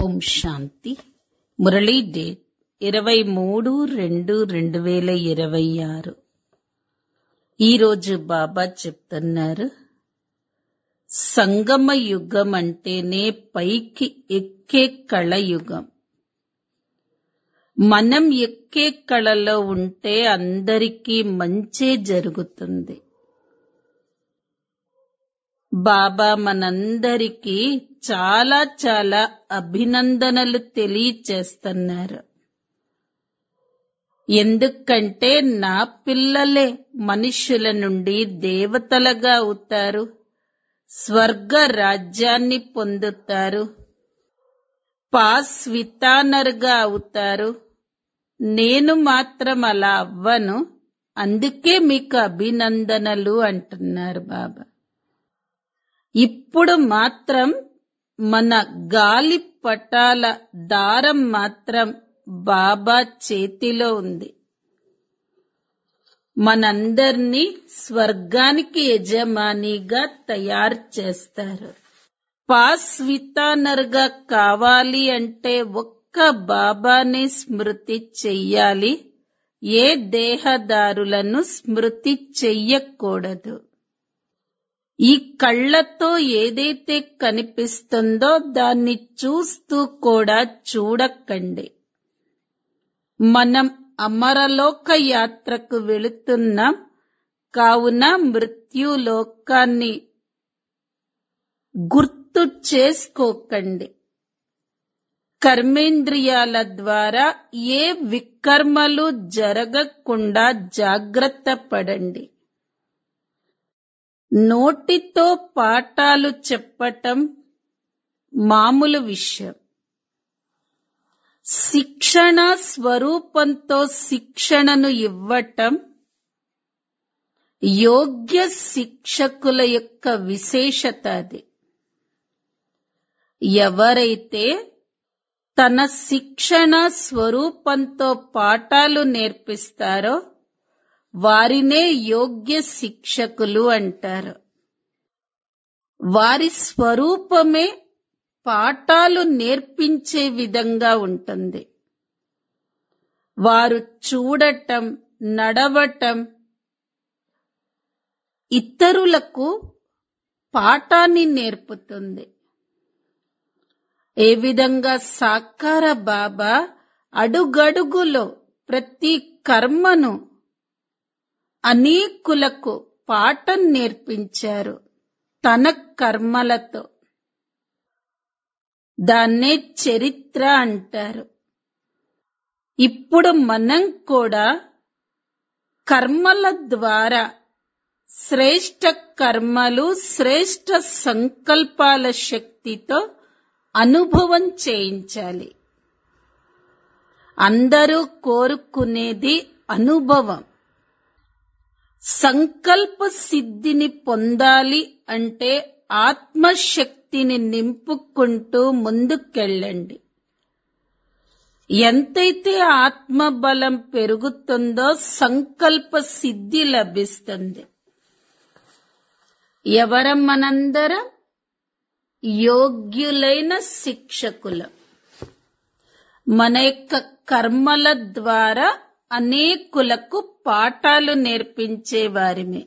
ఓం శాంతి Murali date ఇరవై మూడు రెండు రెండు వేల ఇరవై ఆరు ఈరోజు బాబా చెప్తున్నారు సంగమ యుగం అంటేనే పైకి ఎక్కే కళయుగం మనం ఎక్కే కళలో ఉంటే అందరికీ మంచే జరుగుతుంది బాబా మనందరికీ చాలా చాలా అభినందనలు తెలియచేస్తున్నారు ఎందుకంటే నా పిల్లలే మనుష్యుల నుండి దేవతలుగా అవుతారు స్వర్గ రాజ్యాన్ని పొందుతారు పాస్ వితానర్గా అవుతారు నేను మాత్రం అలా అవ్వను అందుకే మీకు అభినందనలు అంటున్నారు బాబా ఇప్పుడు మాత్రం మన గాలి పటాల దారం మాత్రం బాబా చేతిలో ఉంది మనందర్నీ స్వర్గానికి యజమానిగా తయారు చేస్తారు పాస్ వితానర్గా కావాలి అంటే ఒక్క బాబాని స్మృతి చెయ్యాలి ఏ దేహదారులను స్మృతి చెయ్యకూడదు ఈ కళ్ళతో ఏదైతే కనిపిస్తుందో దాన్ని చూస్తూ కూడా చూడకండి మనం అమరలోక యాత్రకు వెళుతున్నాం కావున మృత్యులోకాన్ని గుర్తు చేసుకోకండి కర్మేంద్రియాల ద్వారా ఏ వికర్మలు జరగకుండా జాగ్రత్త పడండి నోటితో పాఠాలు చెప్పటం మామూలు విషయం శిక్షణ స్వరూపంతో శిక్షణను ఇవ్వటం యోగ్య శిక్షకుల యొక్క విశేషత అది ఎవరైతే తన శిక్షణ స్వరూపంతో పాఠాలు నేర్పిస్తారో వారినే యోగ్య శిక్షకులు అంటారు వారి స్వరూపమే పాఠాలు నేర్పించే విధంగా ఉంటుంది వారు చూడటం నడవటం ఇతరులకు పాఠాన్ని నేర్పుతుంది ఏ విధంగా సాకార బాబా అడుగడుగులో ప్రతి కర్మను అనేకులకు పాఠం నేర్పించారు తన కర్మలతో దాన్నే చరిత్ర అంటారు ఇప్పుడు మనం కూడా కర్మల ద్వారా శ్రేష్ట కర్మలు శ్రేష్ట సంకల్పాల శక్తితో అనుభవం చేయించాలి అందరూ కోరుకునేది అనుభవం సంకల్ప సిద్ధిని పొందాలి అంటే ఆత్మశక్తిని నింపుకుంటూ ముందుకెళ్ళండి ఎంతైతే ఆత్మబలం పెరుగుతుందో సంకల్ప సిద్ధి లభిస్తుంది ఎవరం మనందరం యోగ్యులైన శిక్షకులం మన యొక్క కర్మల ద్వారా అనేకులకు పాఠాలు నేర్పించే వారిమే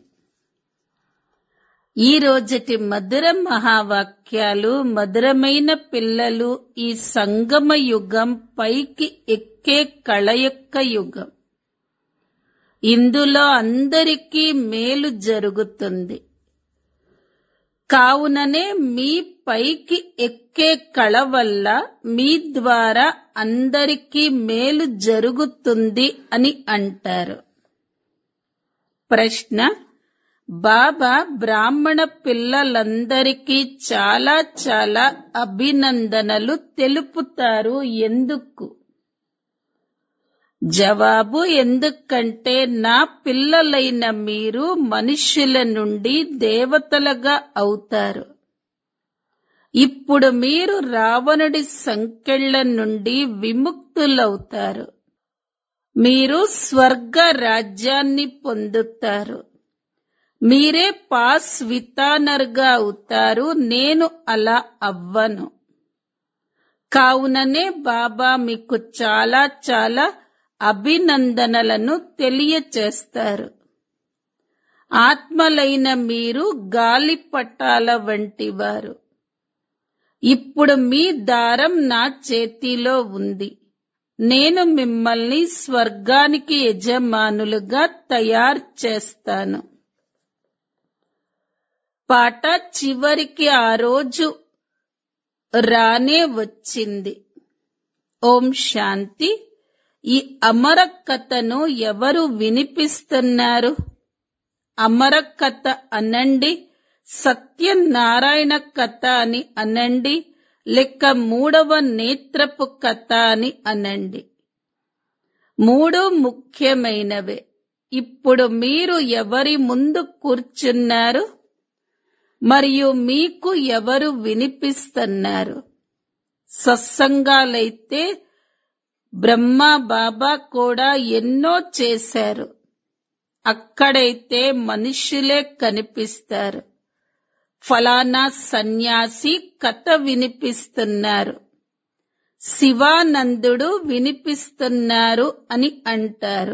ఈ రోజటి మధుర మహావాక్యాలు మధురమైన పిల్లలు ఈ సంగమ యుగం పైకి ఎక్కే కళ యొక్క యుగం ఇందులో అందరికీ మేలు జరుగుతుంది కావుననే మీ పైకి ఎక్కే కళ వల్ల మీ ద్వారా అందరికీ మేలు జరుగుతుంది అని అంటారు ప్రశ్న బాబా బ్రాహ్మణ పిల్లలందరికీ చాలా చాలా అభినందనలు తెలుపుతారు ఎందుకు జవాబు ఎందుకంటే నా పిల్లలైన మీరు మనుష్యుల నుండి దేవతలుగా అవుతారు ఇప్పుడు మీరు రావణుడి సంకెళ్ల నుండి విముక్తులవుతారు మీరు స్వర్గ రాజ్యాన్ని పొందుతారు మీరే పాస్ వితానర్గా అవుతారు నేను అలా అవ్వను కావుననే బాబా మీకు చాలా చాలా అభినందనలను తెలియచేస్తారు ఆత్మలైన మీరు గాలిపటాల వంటివారు ఇప్పుడు మీ దారం నా చేతిలో ఉంది నేను మిమ్మల్ని స్వర్గానికి యజమానులుగా తయారు చేస్తాను పాట చివరికి ఆ రోజు రానే వచ్చింది ఓం శాంతి ఈ అమర కథను ఎవరు వినిపిస్తున్నారు అమర కథ అనండి సత్యనారాయణ కథ అని అనండి లెక్క మూడవ నేత్రపు కథ అని అనండి మూడు ముఖ్యమైనవే ఇప్పుడు మీరు ఎవరి ముందు కూర్చున్నారు మరియు మీకు ఎవరు వినిపిస్తున్నారు సత్సంగాలైతే బ్రహ్మ బాబా కూడా ఎన్నో చేశారు అక్కడైతే మనుషులే కనిపిస్తారు ఫలానా సన్యాసి కథ వినిపిస్తున్నారు శివానందుడు వినిపిస్తున్నారు అని అంటారు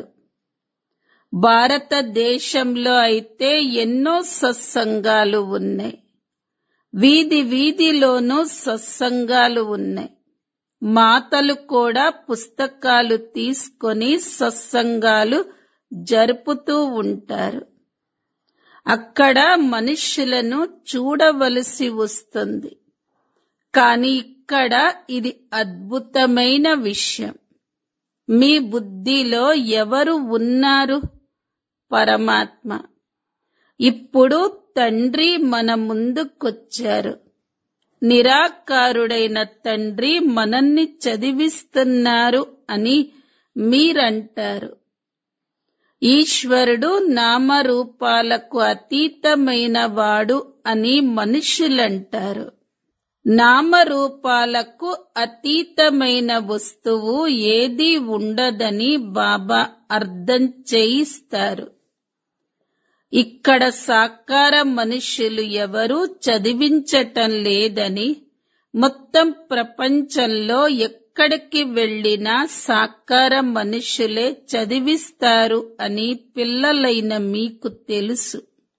భారతదేశంలో అయితే ఎన్నో సత్సంగాలు ఉన్నాయి వీధి వీధిలోనూ సత్సంగాలు ఉన్నాయి మాతలు కూడా పుస్తకాలు తీసుకొని సత్సంగాలు జరుపుతూ ఉంటారు అక్కడ మనుష్యులను చూడవలసి వస్తుంది కానీ ఇక్కడ ఇది అద్భుతమైన విషయం మీ బుద్ధిలో ఎవరు ఉన్నారు పరమాత్మ ఇప్పుడు తండ్రి మన ముందుకొచ్చారు నిరాకారుడైన తండ్రి మనల్ని చదివిస్తున్నారు అని మీరంటారు ఈశ్వరుడు నామరూపాలకు అతీతమైన వాడు అని మనుషులంటారు నామరూపాలకు అతీతమైన వస్తువు ఏది ఉండదని బాబా అర్థం చేయిస్తారు ఇక్కడ సాకార మనుష్యులు ఎవరూ చదివించటం లేదని మొత్తం ప్రపంచంలో ఎక్కడికి వెళ్ళినా సాకార మనుష్యులే చదివిస్తారు అని పిల్లలైన మీకు తెలుసు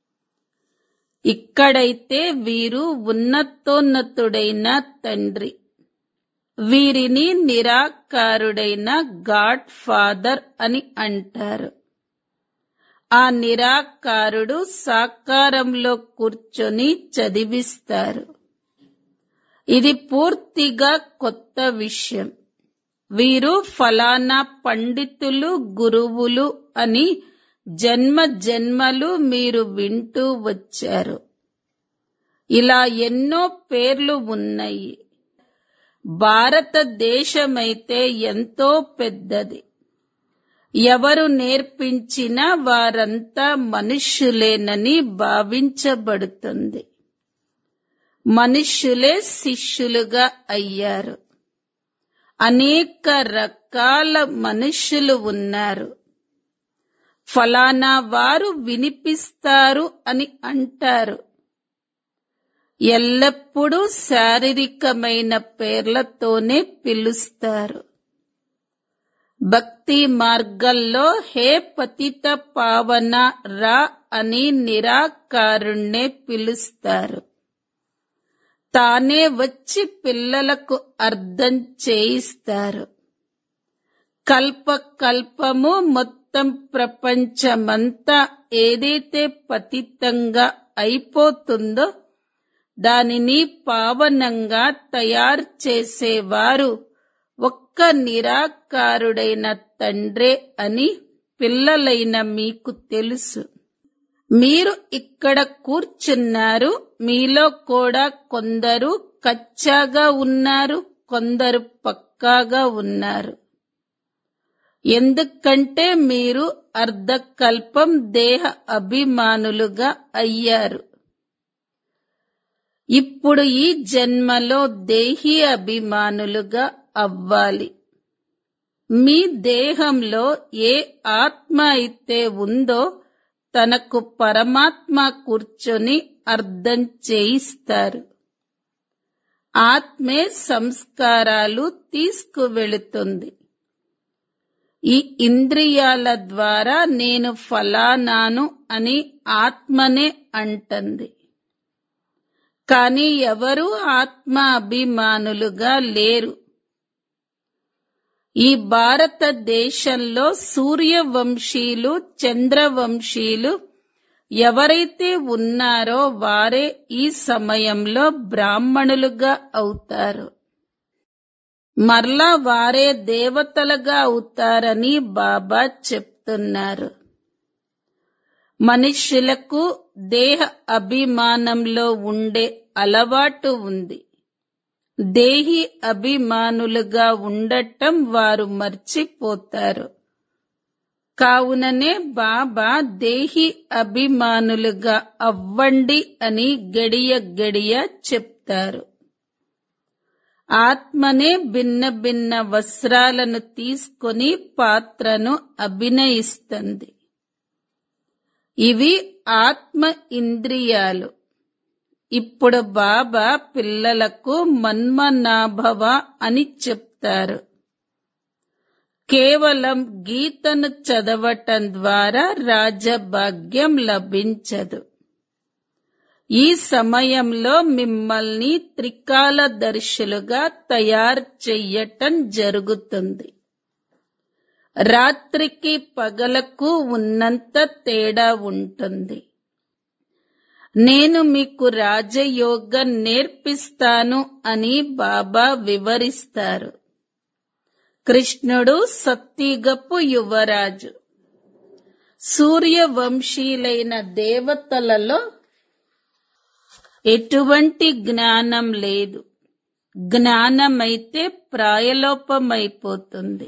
ఇక్కడైతే వీరు ఉన్నతోన్నతుడైన తండ్రి వీరిని నిరాకారుడైన గాడ్ ఫాదర్ అని అంటారు ఆ నిరాకారుడు సాకారంలో కూర్చొని చదివిస్తారు ఇది పూర్తిగా కొత్త విషయం వీరు ఫలానా పండితులు గురువులు అని జన్మ జన్మలు మీరు వింటూ వచ్చారు ఇలా ఎన్నో పేర్లు ఉన్నాయి భారతదేశమైతే ఎంతో పెద్దది ఎవరు నేర్పించినా వారంతా మనుష్యులేనని భావించబడుతుంది మనుష్యులే శిష్యులుగా అయ్యారు అనేక రకాల మనుష్యులు ఉన్నారు ఫలానా వారు వినిపిస్తారు అని అంటారు ఎల్లప్పుడూ శారీరకమైన పేర్లతోనే పిలుస్తారు భక్తి మార్గంలో హే పతిత పావన రా అని నిరాకారుణ్ణే పిలుస్తారు తానే వచ్చి పిల్లలకు అర్థం చేయిస్తారు కల్ప కల్పము మొత్తం ప్రపంచమంతా ఏదైతే పతితంగా అయిపోతుందో దానిని పావనంగా తయారు చేసేవారు ఒక్క నిరాకారుడైన తండ్రే అని పిల్లలైన మీకు తెలుసు మీరు ఇక్కడ కూర్చున్నారు మీలో కూడా కొందరు కచ్చాగా ఉన్నారు కొందరు పక్కాగా ఉన్నారు ఎందుకంటే మీరు అర్ధకల్పం దేహ అభిమానులుగా అయ్యారు ఇప్పుడు ఈ జన్మలో దేహి అభిమానులుగా అవ్వాలి మీ దేహంలో ఏ ఆత్మ అయితే ఉందో తనకు పరమాత్మ కూర్చొని అర్థం చేయిస్తారు ఆత్మే సంస్కారాలు తీసుకువెళుతుంది ఈ ఇంద్రియాల ద్వారా నేను ఫలానాను అని ఆత్మనే అంటుంది కాని ఎవరూ ఆత్మ అభిమానులుగా లేరు ఈ భారతదేశంలో సూర్యవంశీలు చంద్రవంశీలు ఎవరైతే ఉన్నారో వారే ఈ సమయంలో బ్రాహ్మణులుగా అవుతారు మరలా వారే దేవతలుగా అవుతారని బాబా చెప్తున్నారు మనుష్యులకు దేహ అభిమానంలో ఉండే అలవాటు ఉంది దేహి అభిమానులుగా ఉండటం వారు మర్చిపోతారు కావుననే బాబా దేహి అభిమానులుగా అవ్వండి అని గడియ గడియ చెప్తారు ఆత్మనే భిన్న భిన్న వస్త్రాలను తీసుకొని పాత్రను అభినయిస్తుంది ఇవి ఆత్మ ఇంద్రియాలు ఇప్పుడు బాబా పిల్లలకు మన్మనాభవ అని చెప్తారు కేవలం గీతను చదవటం ద్వారా రాజభాగ్యం లభించదు ఈ సమయంలో మిమ్మల్ని త్రికాలదర్శులుగా తయారు చెయ్యటం జరుగుతుంది రాత్రికి పగలకు ఉన్నంత తేడా ఉంటుంది నేను మీకు రాజయోగం నేర్పిస్తాను అని బాబా వివరిస్తారు కృష్ణుడు సత్తిగపు యువరాజు సూర్యవంశీలైన దేవతలలో ఎటువంటి జ్ఞానం లేదు జ్ఞానమైతే ప్రాయలోపమైపోతుంది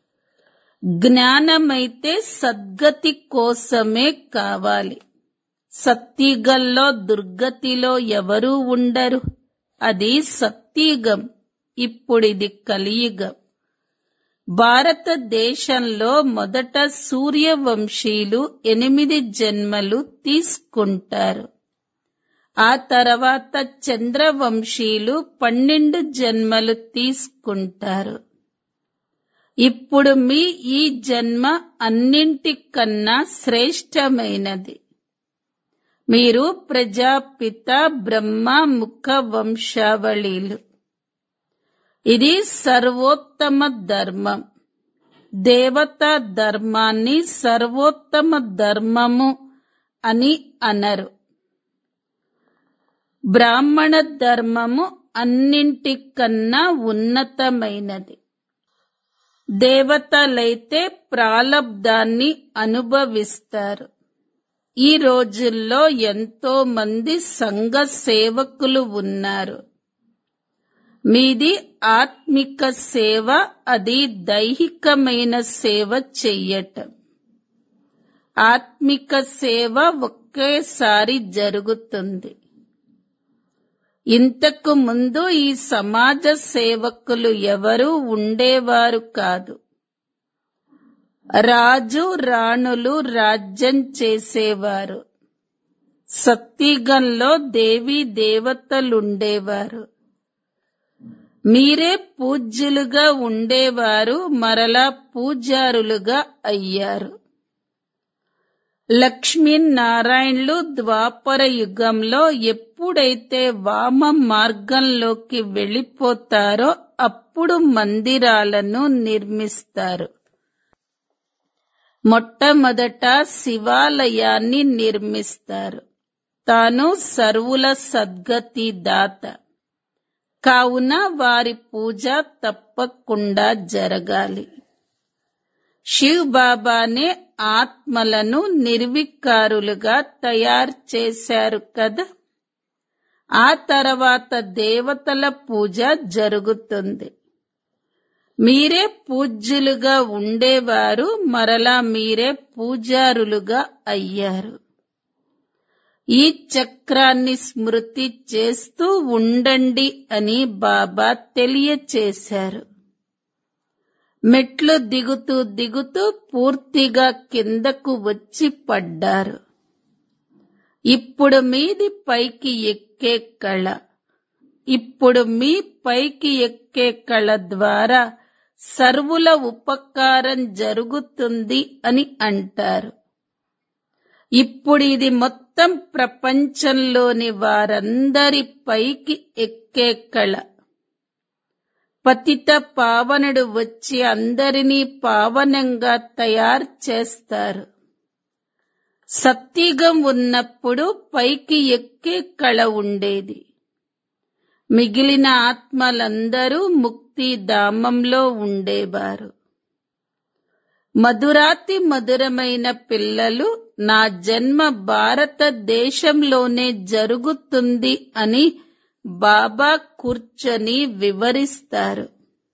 జ్ఞానమైతే సద్గతి కోసమే కావాలి సత్తిగల్లో దుర్గతిలో ఎవరూ ఉండరు అది సత్తిగం ఇప్పుడిది కలియుగం భారతదేశంలో మొదట సూర్యవంశీలు ఎనిమిది జన్మలు తీసుకుంటారు ఆ తర్వాత చంద్రవంశీలు పన్నెండు జన్మలు తీసుకుంటారు ఇప్పుడు మీ ఈ జన్మ అన్నింటికన్నా శ్రేష్టమైనది మీరు ప్రజాపిత బ్రహ్మ ముఖ వంశావళిలు ఇది సర్వోత్తమ ధర్మం దేవతా ధర్మాన్ని సర్వోత్తమ ధర్మము అని అనరు బ్రాహ్మణ ధర్మము అన్నింటికన్నా ఉన్నతమైనది దేవతలైతే ప్రాలబ్ధాన్ని అనుభవిస్తారు ఈ రోజుల్లో ఎంతో మంది సంఘ సేవకులు ఉన్నారు మీది ఆత్మిక సేవ అది దైహికమైన సేవ చెయ్యటం ఆత్మిక సేవ ఒకేసారి జరుగుతుంది ఇంతకు ముందు ఈ సమాజ సేవకులు ఎవరూ ఉండేవారు కాదు రాజు రాణులు రాజ్యం చేసేవారు సత్తిగంలో దేవీ దేవతలుండేవారు మీరే పూజ్యులుగా ఉండేవారు మరలా పూజారులుగా అయ్యారు లక్ష్మీనారాయణులు ద్వాపర యుగంలో ఎప్పుడైతే వామ మార్గంలోకి వెళ్ళిపోతారో అప్పుడు మందిరాలను నిర్మిస్తారు మొట్టమొదట శివాలయాన్ని నిర్మిస్తారు తాను సర్వుల సద్గతి దాత కావున వారి పూజ తప్పకుండా జరగాలి శివ్ బాబానే ఆత్మలను నిర్వికారులుగా తయారు చేశారు కదా ఆ తర్వాత దేవతల పూజ జరుగుతుంది మీరే పూజ్యులుగా ఉండేవారు మరలా మీరే పూజారులుగా అయ్యారు ఈ చక్రాన్ని స్మృతి చేస్తూ ఉండండి అని బాబా తెలియచేశారు మెట్లు దిగుతూ దిగుతూ పూర్తిగా కిందకు వచ్చి పడ్డారు ఇప్పుడు మీది పైకి ఎక్కే కళ ఇప్పుడు మీ పైకి ఎక్కే కళ ద్వారా సర్వుల ఉపకారం జరుగుతుంది అని అంటారు ఇప్పుడు ఇది మొత్తం ప్రపంచంలోని వారందరి పైకి ఎక్కే కళ పతిత పావనుడు వచ్చి అందరినీ పావనంగా తయారు చేస్తారు సత్యుగం ఉన్నప్పుడు పైకి ఎక్కే కళ ఉండేది మిగిలిన ఆత్మలందరూ ముక్తి ధామంలో ఉండేవారు మధురాతి మధురమైన పిల్లలు నా జన్మ భారతదేశంలోనే జరుగుతుంది అని బాబా కూర్చొని వివరిస్తారు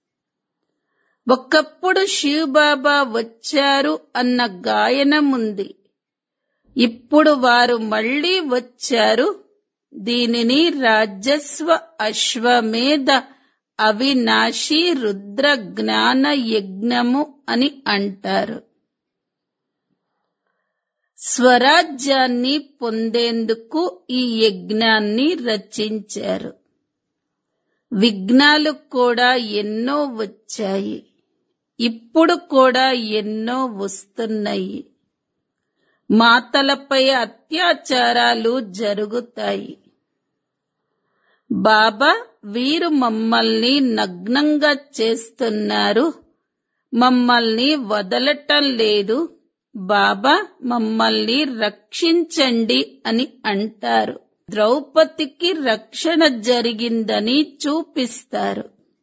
ఒకప్పుడు శివబాబా వచ్చారు అన్న గాయనం ఉంది ఇప్పుడు వారు మళ్ళీ వచ్చారు దీనిని రాజస్వ అశ్వమేధ అవినాశి రుద్ర జ్ఞాన యజ్ఞము అని అంటారు స్వరాజ్యాన్ని పొందేందుకు ఈ యజ్ఞాన్ని రచించారు విఘ్నాలు కూడా ఎన్నో వచ్చాయి ఇప్పుడు కూడా ఎన్నో వస్తున్నాయి మాతలపై అత్యాచారాలు జరుగుతాయి బాబా వీరు మమ్మల్ని నగ్నంగా చేస్తున్నారు మమ్మల్ని వదలటం లేదు బాబా మమ్మల్ని రక్షించండి అని అంటారు ద్రౌపదికి రక్షణ జరిగిందని చూపిస్తారు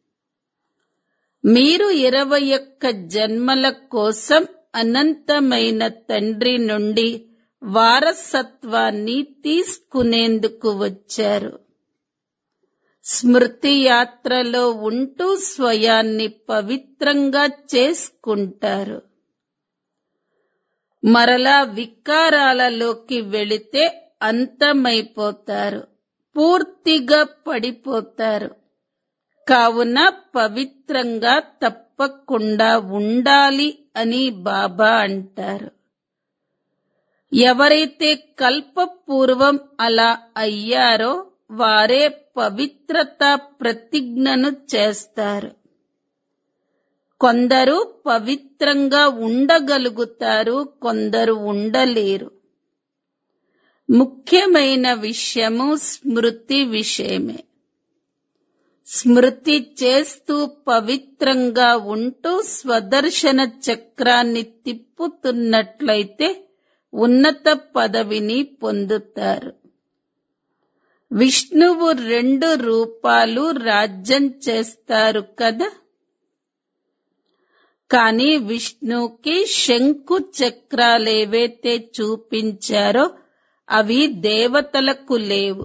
మీరు ఇరవై ఒక్క జన్మల కోసం అనంతమైన తండ్రి నుండి వారసత్వాన్ని తీసుకునేందుకు వచ్చారు స్మృతి యాత్రలో ఉంటూ స్వయాన్ని పవిత్రంగా చేసుకుంటారు మరలా వికారాలలోకి వెళితే అంతమైపోతారు పూర్తిగా పడిపోతారు కావున పవిత్రంగా తప్పకుండా ఉండాలి అని బాబా అంటారు ఎవరైతే కల్పపూర్వం అలా అయ్యారో వారే పవిత్రత ప్రతిజ్ఞను చేస్తారు కొందరు పవిత్రంగా ఉండగలుగుతారు కొందరు ఉండలేరు ముఖ్యమైన విషయము స్మృతి విషయమే స్మృతి చేస్తూ పవిత్రంగా ఉంటూ స్వదర్శన చక్రాన్ని తిప్పుతున్నట్లయితే ఉన్నత పదవిని పొందుతారు విష్ణువు రెండు రూపాలు రాజ్యం చేస్తారు కదా కానీ విష్ణుకి శంకు చక్రాలేవైతే చూపించారో అవి దేవతలకు లేవు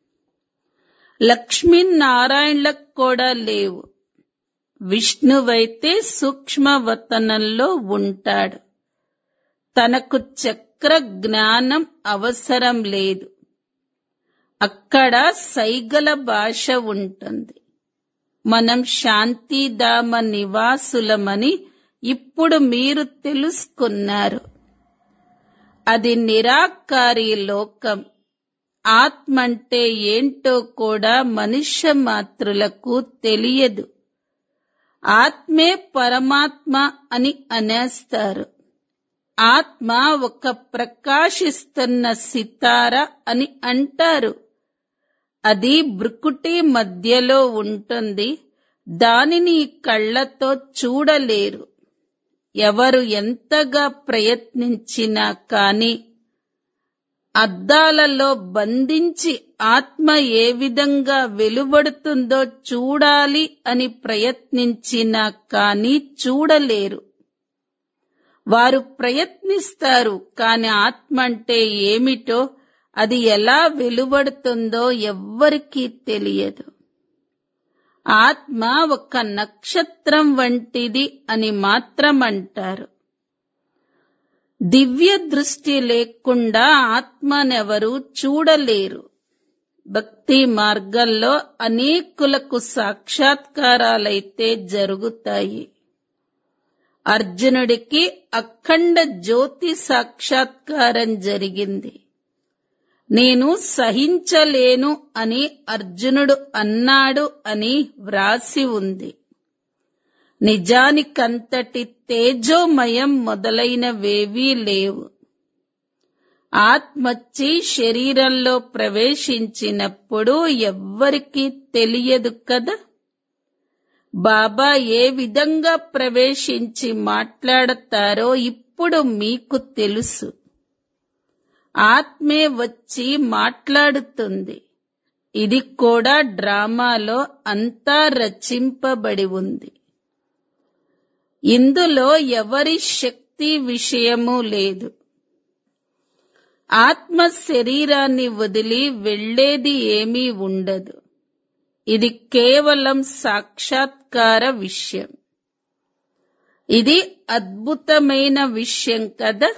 లక్ష్మీనారాయణలకు కూడా లేవు విష్ణువైతే సూక్ష్మవతనంలో ఉంటాడు తనకు చక్ర జ్ఞానం అవసరం లేదు అక్కడ సైగల భాష ఉంటుంది మనం శాంతిధామ నివాసులమని ఇప్పుడు మీరు తెలుసుకున్నారు అది నిరాకారి లోకం ఆత్మ అంటే ఏంటో కూడా మనుష్య మాత్రులకు తెలియదు ఆత్మే పరమాత్మ అని అనేస్తారు ఆత్మ ఒక ప్రకాశిస్తున్న సితార అని అంటారు అది బ్రుకుటి మధ్యలో ఉంటుంది దానిని కళ్ళతో చూడలేరు ఎవరు ఎంతగా ప్రయత్నించినా కాని అద్దాలలో బంధించి ఆత్మ ఏ విధంగా వెలువడుతుందో చూడాలి అని ప్రయత్నించినా కాని చూడలేరు వారు ప్రయత్నిస్తారు కాని ఆత్మ అంటే ఏమిటో అది ఎలా వెలువడుతుందో ఎవ్వరికీ తెలియదు ఆత్మ ఒక నక్షత్రం వంటిది అని మాత్రం అంటారు దివ్య దృష్టి లేకుండా ఆత్మనెవరు చూడలేరు భక్తి మార్గంలో అనేకులకు సాక్షాత్కారాలైతే జరుగుతాయి అర్జునుడికి అఖండ జ్యోతి సాక్షాత్కారం జరిగింది నేను సహించలేను అని అర్జునుడు అన్నాడు అని వ్రాసి ఉంది నిజానికంతటి తేజోమయం మొదలైనవేవీ లేవు ఆత్మచ్చి శరీరంలో ప్రవేశించినప్పుడు ఎవ్వరికీ తెలియదు కదా బాబా ఏ విధంగా ప్రవేశించి మాట్లాడతారో ఇప్పుడు మీకు తెలుసు ఆత్మే వచ్చి మాట్లాడుతుంది ఇది కూడా డ్రామాలో అంతా రచింపబడి ఉంది ఇందులో ఎవరి శక్తి విషయము లేదు ఆత్మ శరీరాన్ని వదిలి వెళ్లేది ఏమీ ఉండదు ఇది కేవలం సాక్షాత్కార విషయం ఇది అద్భుతమైన విషయం కదా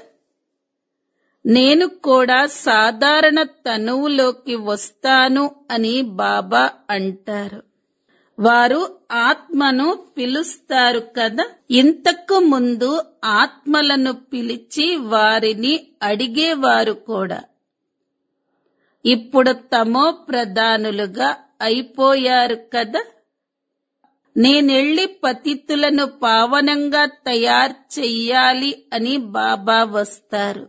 నేను కూడా సాధారణ తనువులోకి వస్తాను అని బాబా అంటారు వారు ఆత్మను పిలుస్తారు కదా ఇంతకు ముందు ఆత్మలను పిలిచి వారిని అడిగేవారు కూడా ఇప్పుడు తమో ప్రధానులుగా అయిపోయారు కదా నేనెళ్లి పతితులను పావనంగా తయారు చెయ్యాలి అని బాబా వస్తారు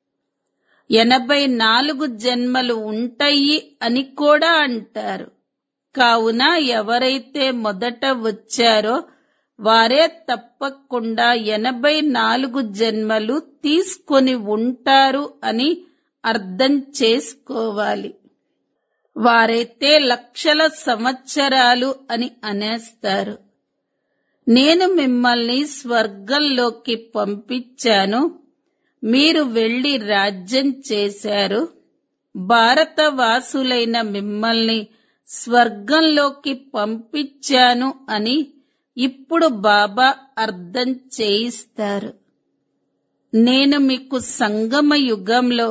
ఎనభై నాలుగు జన్మలు ఉంటాయి అని కూడా అంటారు కావున ఎవరైతే మొదట వచ్చారో వారే తప్పకుండా ఎనభై నాలుగు జన్మలు తీసుకొని ఉంటారు అని అర్థం చేసుకోవాలి వారైతే లక్షల సంవత్సరాలు అని అనేస్తారు నేను మిమ్మల్ని స్వర్గంలోకి పంపించాను మీరు వెళ్లి రాజ్యం చేశారు భారతవాసులైన మిమ్మల్ని స్వర్గంలోకి పంపించాను అని ఇప్పుడు బాబా అర్థం చేయిస్తారు నేను మీకు సంగమ యుగంలో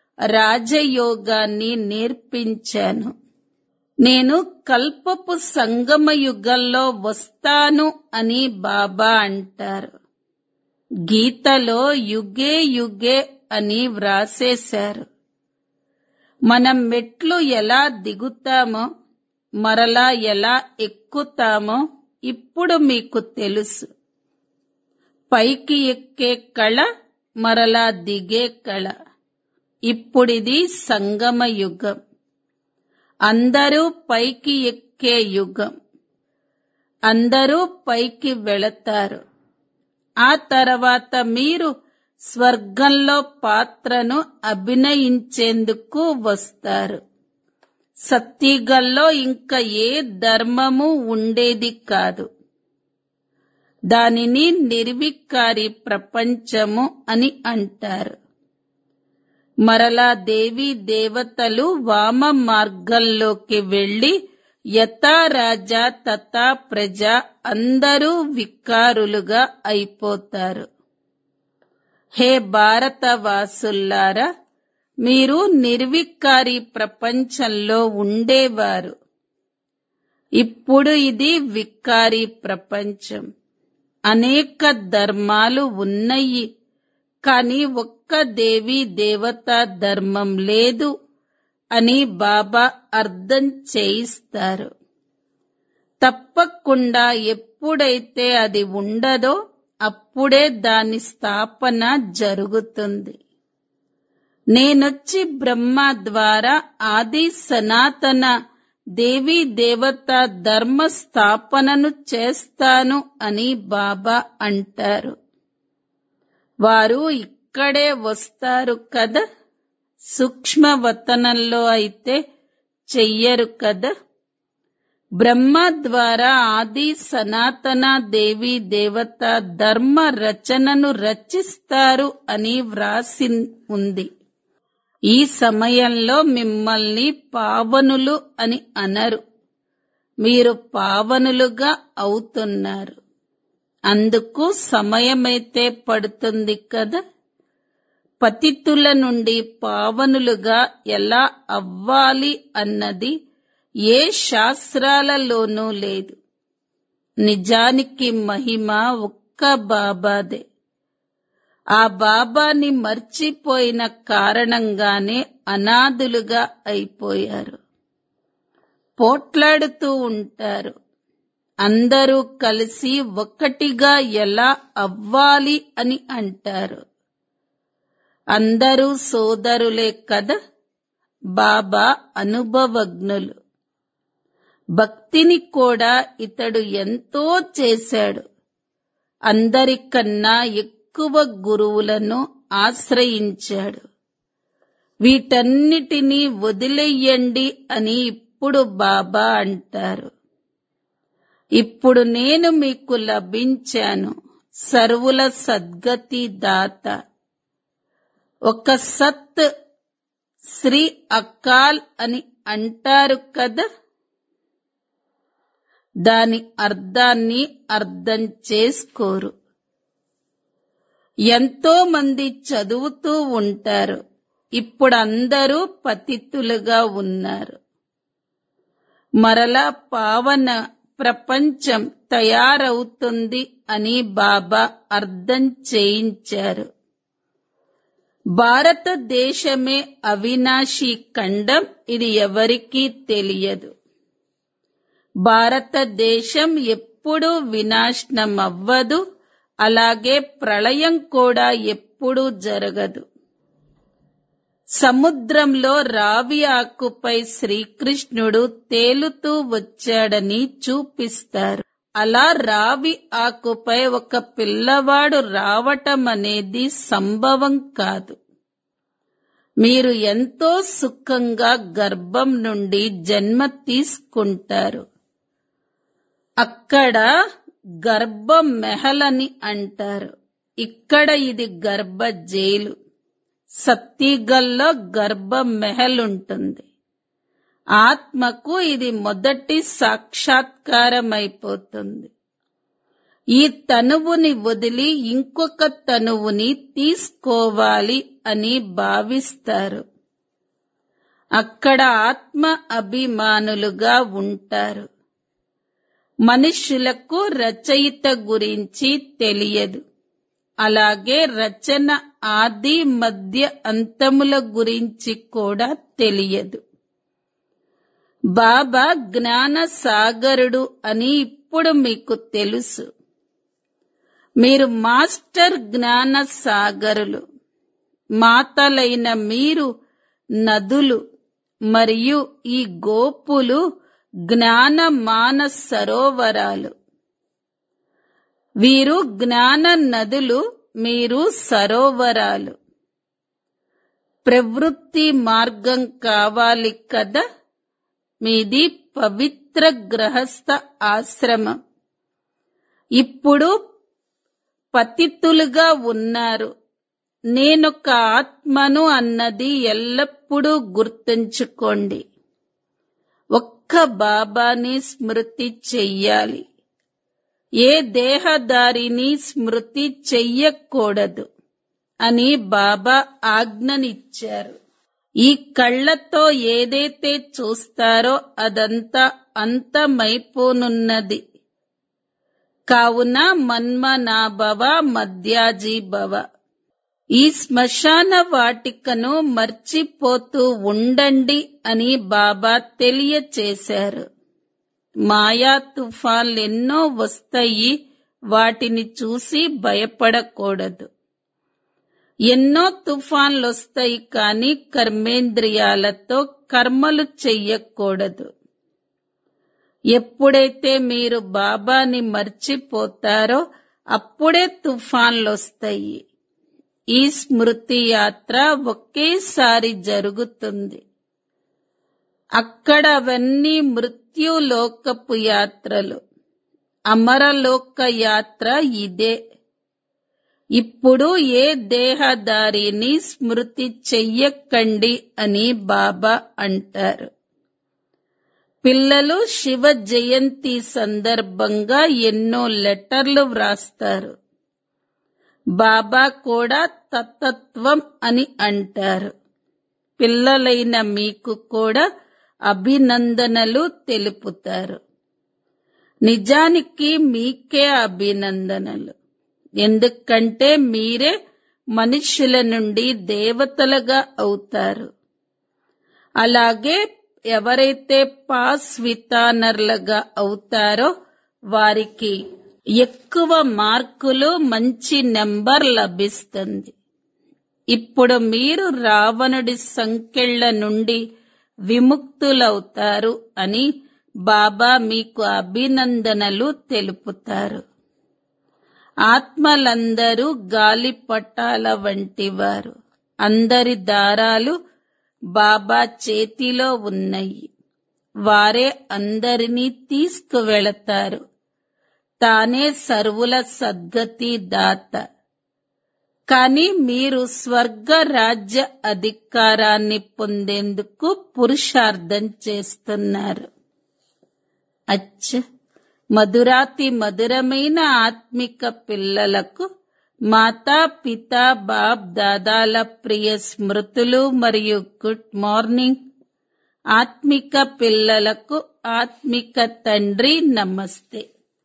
రాజయోగాన్ని నేర్పించాను నేను కల్పపు సంగమ యుగంలో వస్తాను అని బాబా అంటారు గీతలో యుగే యుగే అని వ్రాసేశారు మనం మెట్లు ఎలా దిగుతామో మరలా ఎలా ఎక్కుతామో ఇప్పుడు మీకు తెలుసు పైకి ఎక్కే కళ మరలా దిగే కళ ఇప్పుడిది సంగమ యుగం అందరూ పైకి ఎక్కే యుగం అందరూ పైకి వెళతారు ఆ తర్వాత మీరు స్వర్గంలో పాత్రను అభినయించేందుకు వస్తారు సత్తిగల్లో ఇంకా ఏ ధర్మము ఉండేది కాదు దానిని నిర్వికారి ప్రపంచము అని అంటారు మరలా దేవీ దేవతలు వామ మార్గంలోకి వెళ్లి యథా రాజా తథా ప్రజ అందరూ వికారులుగా అయిపోతారు హే భారతవాసుల్లారా మీరు నిర్వికారి ప్రపంచంలో ఉండేవారు ఇప్పుడు ఇది వికారి ప్రపంచం అనేక ధర్మాలు ఉన్నాయి కానీ ఒక్క దేవి దేవతా ధర్మం లేదు అని బాబా అర్థం చేయిస్తారు తప్పకుండా ఎప్పుడైతే అది ఉండదో అప్పుడే దాని స్థాపన జరుగుతుంది నేనొచ్చి బ్రహ్మ ద్వారా ఆది సనాతన దేవీ దేవత ధర్మ స్థాపనను చేస్తాను అని బాబా అంటారు వారు ఇక్కడే వస్తారు కదా సూక్ష్మవతనంలో అయితే చెయ్యరు కదా బ్రహ్మ ద్వారా ఆది సనాతన దేవి దేవత ధర్మ రచనను రచిస్తారు అని వ్రాసి ఉంది ఈ సమయంలో మిమ్మల్ని పావనులు అని అనరు మీరు పావనులుగా అవుతున్నారు అందుకు సమయమైతే పడుతుంది కదా పతితుల నుండి పావనులుగా ఎలా అవ్వాలి అన్నది ఏ శాస్త్రాలలోనూ లేదు నిజానికి మహిమ ఒక్క బాబాదే ఆ బాబాని మర్చిపోయిన కారణంగానే అనాథులుగా అయిపోయారు పోట్లాడుతూ ఉంటారు అందరూ కలిసి ఒక్కటిగా ఎలా అవ్వాలి అని అంటారు అందరూ సోదరులే కదా బాబా అనుభవజ్ఞులు భక్తిని కూడా ఇతడు ఎంతో చేశాడు అందరికన్నా ఎక్కువ గురువులను ఆశ్రయించాడు వీటన్నిటినీ వదిలేయండి అని ఇప్పుడు బాబా అంటారు ఇప్పుడు నేను మీకు లభించాను సర్వుల సద్గతి దాత ఒక సత్ శ్రీ అకాల్ అని అంటారు కదా దాని అర్థాన్ని అర్థం చేసుకోరు ఎంతో మంది చదువుతూ ఉంటారు ఇప్పుడు అందరూ పతితులుగా ఉన్నారు మరలా పావన ప్రపంచం తయారవుతుంది అని బాబా అర్థం చేయించారు భారతదేశమే అవినాశీ ఖండం ఇది ఎవరికీ తెలియదు భారతదేశం ఎప్పుడూ వినాశనం అవ్వదు అలాగే ప్రళయం కూడా ఎప్పుడూ జరగదు సముద్రంలో రావి ఆకుపై శ్రీకృష్ణుడు తేలుతూ వచ్చాడని చూపిస్తారు అలా రావి ఆకుపై ఒక పిల్లవాడు రావటం అనేది సంభవం కాదు మీరు ఎంతో సుఖంగా గర్భం నుండి జన్మ తీసుకుంటారు అక్కడ గర్భ మెహలని అంటారు ఇక్కడ ఇది గర్భ జైలు సత్తిగల్లో గర్భ మెహల్ ఉంటుంది ఆత్మకు ఇది మొదటి సాక్షాత్కారం అయిపోతుంది ఈ తనువుని వదిలి ఇంకొక తనువుని తీసుకోవాలి అని భావిస్తారు అక్కడ ఆత్మ అభిమానులుగా ఉంటారు మనుష్యులకు రచయిత గురించి తెలియదు అలాగే రచన ఆది మధ్య అంతముల గురించి కూడా తెలియదు బాబా జ్ఞాన సాగరుడు అని ఇప్పుడు మీకు తెలుసు మీరు మాస్టర్ జ్ఞాన సాగరులు మాతలైన మీరు నదులు మరియు ఈ గోపులు జ్ఞాన మాన సరోవరాలు వీరు జ్ఞాన నదులు మీరు సరోవరాలు ప్రవృత్తి మార్గం కావాలి కదా మీది పవిత్ర గ్రహస్థ ఆశ్రమం ఇప్పుడు పతితులుగా ఉన్నారు నేనొక ఆత్మను అన్నది ఎల్లప్పుడూ గుర్తుంచుకోండి ఒక్క బాబాని స్మృతి చెయ్యాలి ఏ దేహదారిని స్మృతి చెయ్యకూడదు అని బాబా ఆజ్ఞనిచ్చారు ఈ కళ్ళతో ఏదైతే చూస్తారో అదంతా అంతమైపోనున్నది కావున మన్మనాభవ మధ్యాజీభవ ఈ శ్మశాన వాటికను మర్చిపోతూ ఉండండి అని బాబా తెలియచేశారు మాయా తుఫాన్లు ఎన్నో వస్తాయి వాటిని చూసి భయపడకూడదు ఎన్నో తుఫాన్లు వస్తాయి కానీ కర్మేంద్రియాలతో కర్మలు చెయ్యకూడదు ఎప్పుడైతే మీరు బాబాని మర్చిపోతారో అప్పుడే తుఫాన్లు వస్తాయి ఈ స్మృతి యాత్ర ఒకేసారి జరుగుతుంది అక్కడ అవన్నీ మృత్యులోకపు యాత్రలు అమరలోక యాత్ర ఇదే ఇప్పుడు ఏ దేహదారిని స్మృతి చెయ్యకండి అని బాబా అంటారు పిల్లలు శివ జయంతి సందర్భంగా ఎన్నో లెటర్లు వ్రాస్తారు బాబా కూడా తత్తత్వం అని అంటారు పిల్లలైన మీకు కూడా అభినందనలు తెలుపుతారు నిజానికి మీకే అభినందనలు ఎందుకంటే మీరే మనుష్యుల నుండి దేవతలుగా అవుతారు అలాగే ఎవరైతే పాస్ వితానర్లుగా అవుతారో వారికి ఎక్కువ మార్కులు మంచి నెంబర్ లభిస్తుంది ఇప్పుడు మీరు రావణుడి సంకెళ్ల నుండి విముక్తులవుతారు అని బాబా మీకు అభినందనలు తెలుపుతారు ఆత్మలందరూ గాలిపటాల వంటివారు అందరి దారాలు బాబా చేతిలో ఉన్నాయి వారే అందరినీ తీసుకువెళతారు తానే సర్వుల సద్గతి దాత కానీ మీరు స్వర్గ రాజ్య అధికారాన్ని పొందేందుకు పురుషార్థం చేస్తున్నారు అచ్చ మధురాతి మధురమైన ఆత్మిక పిల్లలకు మాతా పిత బాబ్ దాదాల ప్రియ స్మృతులు మరియు గుడ్ మార్నింగ్ ఆత్మిక పిల్లలకు ఆత్మిక తండ్రి నమస్తే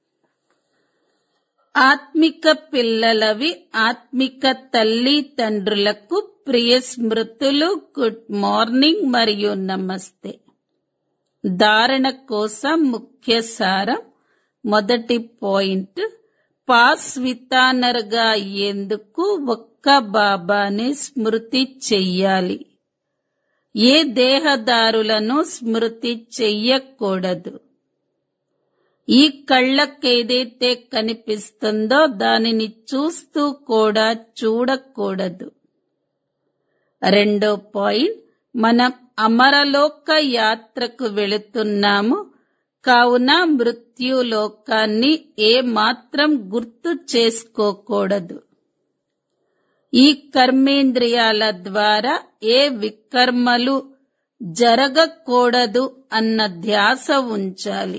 ఆత్మిక పిల్లలవి ఆత్మిక తల్లి తండ్రులకు ప్రియ స్మృతులు గుడ్ మార్నింగ్ మరియు నమస్తే ధారణ కోసం ముఖ్య సారం మొదటి పాయింట్ పాస్ వితానర్గా అయ్యేందుకు ఒక్క బాబానే స్మృతి చెయ్యాలి ఏ దేహదారులను స్మృతి చెయ్యకూడదు ఈ కళ్ళకేదైతే కనిపిస్తుందో దానిని చూస్తూ కూడా చూడకూడదు రెండో పాయింట్ మనం అమరలోక యాత్రకు వెళుతున్నాము కావున మృత్యులోకాన్ని ఏ మాత్రం గుర్తు చేసుకోకూడదు ఈ కర్మేంద్రియాల ద్వారా ఏ వికర్మలు జరగకూడదు అన్న ధ్యాస ఉంచాలి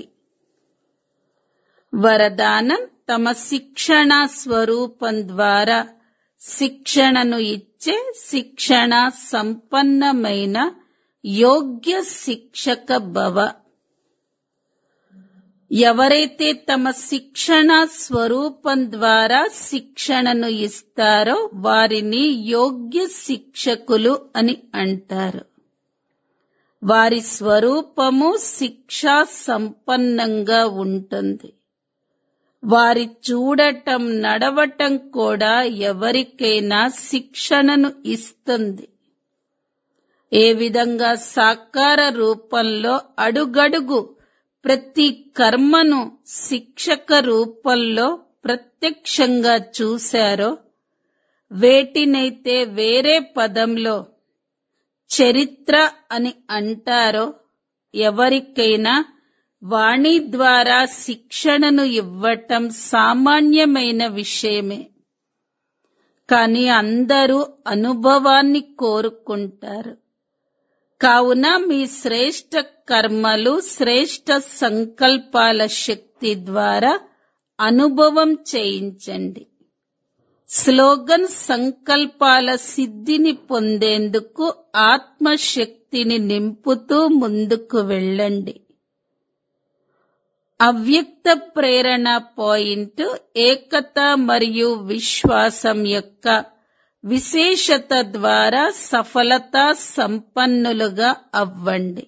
వరదానం తమ శిక్షణ స్వరూపం ద్వారా శిక్షణను ఇచ్చే శిక్షణ సంపన్నమైన యోగ్య శిక్షక భవ ఎవరైతే తమ శిక్షణ స్వరూపం ద్వారా శిక్షణను ఇస్తారో వారిని యోగ్య శిక్షకులు అని అంటారు వారి స్వరూపము శిక్షా సంపన్నంగా ఉంటుంది వారి చూడటం నడవటం కూడా ఎవరికైనా శిక్షణను ఇస్తుంది ఏ విధంగా సాకార రూపంలో అడుగడుగు ప్రతి కర్మను శిక్షక రూపంలో ప్రత్యక్షంగా చూశారో వేటినైతే వేరే పదంలో చరిత్ర అని అంటారో ఎవరికైనా వాణి ద్వారా శిక్షణను ఇవ్వటం సామాన్యమైన విషయమే కానీ అందరూ అనుభవాన్ని కోరుకుంటారు కావున మీ శ్రేష్ట కర్మలు శ్రేష్ట సంకల్పాల శక్తి ద్వారా అనుభవం చేయించండి స్లోగన్ సంకల్పాల సిద్ధిని పొందేందుకు ఆత్మశక్తిని నింపుతూ ముందుకు వెళ్ళండి అవ్యక్త ప్రేరణ పాయింట్ ఏకత మరియు విశ్వాసం యొక్క విశేషత ద్వారా సఫలత సంపన్నులుగా అవ్వండి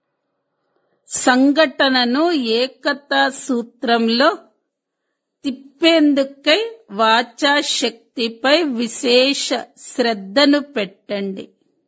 సంఘటనను ఏకతా సూత్రంలో తిప్పేందుకై వాచా శక్తిపై విశేష శ్రద్ధను పెట్టండి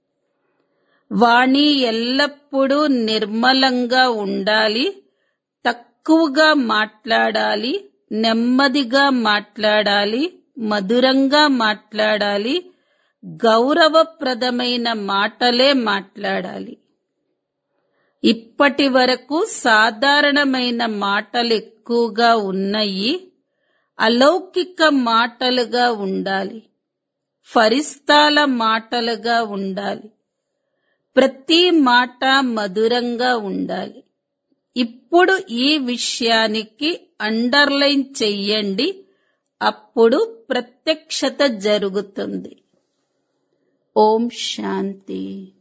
వాణి ఎల్లప్పుడూ నిర్మలంగా ఉండాలి తక్కువగా మాట్లాడాలి నెమ్మదిగా మాట్లాడాలి మధురంగా మాట్లాడాలి గౌరవప్రదమైన మాటలే మాట్లాడాలి ఇప్పటి వరకు సాధారణమైన మాటలు ఎక్కువగా ఉన్నాయి అలౌకిక మాటలుగా ఉండాలి ఫరిస్తాల మాటలుగా ఉండాలి ప్రతి మాట మధురంగా ఉండాలి ఇప్పుడు ఈ విషయానికి అండర్లైన్ చెయ్యండి అప్పుడు ప్రత్యక్షత జరుగుతుంది ఓం శాంతి